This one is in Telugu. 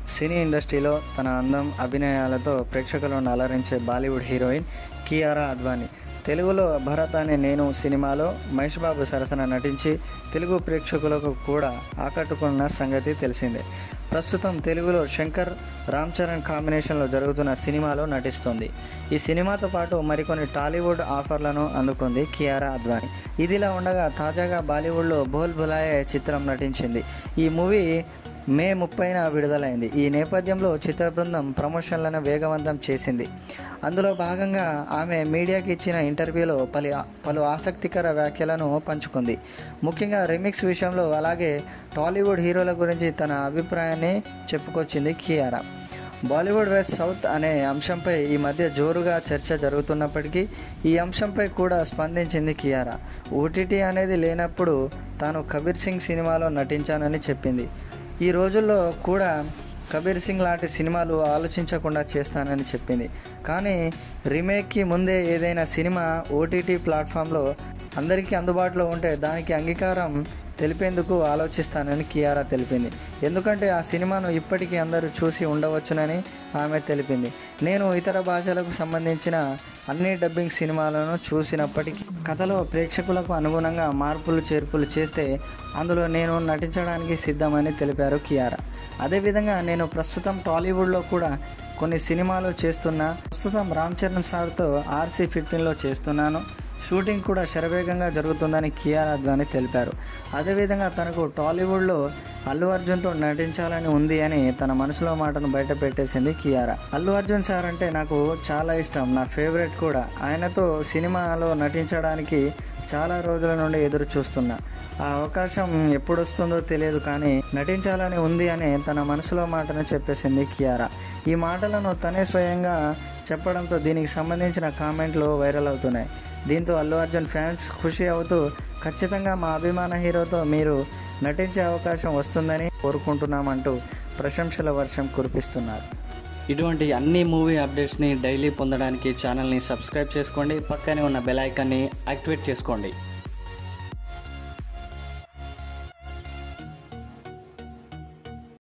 సినీ ఇండస్ట్రీలో తన అందం అభినయాలతో ప్రేక్షకులను అలరించే బాలీవుడ్ హీరోయిన్ కియారా అద్వానీ తెలుగులో భరత్ అనే నేను సినిమాలో మహేష్ బాబు సరసన నటించి తెలుగు ప్రేక్షకులకు కూడా ఆకట్టుకున్న సంగతి తెలిసిందే ప్రస్తుతం తెలుగులో శంకర్ రామ్ చరణ్ కాంబినేషన్లో జరుగుతున్న సినిమాలో నటిస్తుంది ఈ సినిమాతో పాటు మరికొన్ని టాలీవుడ్ ఆఫర్లను అందుకుంది కియారా అద్వానీ ఇదిలా ఉండగా తాజాగా బాలీవుడ్లో బోల్ బులాయే చిత్రం నటించింది ఈ మూవీ మే ముప్పైన విడుదలైంది ఈ నేపథ్యంలో చిత్ర బృందం ప్రమోషన్లను వేగవంతం చేసింది అందులో భాగంగా ఆమె మీడియాకి ఇచ్చిన ఇంటర్వ్యూలో పలు పలు ఆసక్తికర వ్యాఖ్యలను పంచుకుంది ముఖ్యంగా రిమిక్స్ విషయంలో అలాగే టాలీవుడ్ హీరోల గురించి తన అభిప్రాయాన్ని చెప్పుకొచ్చింది కియారా బాలీవుడ్ వెస్ట్ సౌత్ అనే అంశంపై ఈ మధ్య జోరుగా చర్చ జరుగుతున్నప్పటికీ ఈ అంశంపై కూడా స్పందించింది కియారా ఓటీటీ అనేది లేనప్పుడు తాను కబీర్ సింగ్ సినిమాలో నటించానని చెప్పింది ఈ రోజుల్లో కూడా కబీర్ సింగ్ లాంటి సినిమాలు ఆలోచించకుండా చేస్తానని చెప్పింది కానీ రీమేక్కి ముందే ఏదైనా సినిమా ఓటీటీ ప్లాట్ఫామ్లో అందరికీ అందుబాటులో ఉంటే దానికి అంగీకారం తెలిపేందుకు ఆలోచిస్తానని కియారా తెలిపింది ఎందుకంటే ఆ సినిమాను ఇప్పటికీ అందరూ చూసి ఉండవచ్చునని ఆమె తెలిపింది నేను ఇతర భాషలకు సంబంధించిన అన్ని డబ్బింగ్ సినిమాలను చూసినప్పటికీ కథలో ప్రేక్షకులకు అనుగుణంగా మార్పులు చేర్పులు చేస్తే అందులో నేను నటించడానికి సిద్ధమని తెలిపారు కియారా అదేవిధంగా నేను ప్రస్తుతం టాలీవుడ్లో కూడా కొన్ని సినిమాలు చేస్తున్నా ప్రస్తుతం రామ్ చరణ్ సార్తో ఆర్సీ ఫిఫ్టీన్లో చేస్తున్నాను షూటింగ్ కూడా శరవేగంగా జరుగుతుందని కియారా అద్వానీ తెలిపారు అదేవిధంగా తనకు టాలీవుడ్లో అల్లు అర్జున్తో నటించాలని ఉంది అని తన మనసులో మాటను బయట పెట్టేసింది కియారా అల్లు అర్జున్ సార్ అంటే నాకు చాలా ఇష్టం నా ఫేవరెట్ కూడా ఆయనతో సినిమాలో నటించడానికి చాలా రోజుల నుండి ఎదురు చూస్తున్నా ఆ అవకాశం ఎప్పుడు వస్తుందో తెలియదు కానీ నటించాలని ఉంది అని తన మనసులో మాటను చెప్పేసింది కియారా ఈ మాటలను తనే స్వయంగా చెప్పడంతో దీనికి సంబంధించిన కామెంట్లు వైరల్ అవుతున్నాయి దీంతో అల్లు అర్జున్ ఫ్యాన్స్ ఖుషి అవుతూ ఖచ్చితంగా మా అభిమాన హీరోతో మీరు నటించే అవకాశం వస్తుందని కోరుకుంటున్నామంటూ ప్రశంసల వర్షం కురిపిస్తున్నారు ఇటువంటి అన్ని మూవీ అప్డేట్స్ని డైలీ పొందడానికి ఛానల్ని సబ్స్క్రైబ్ చేసుకోండి పక్కనే ఉన్న బెల్ ఐకాన్ని యాక్టివేట్ చేసుకోండి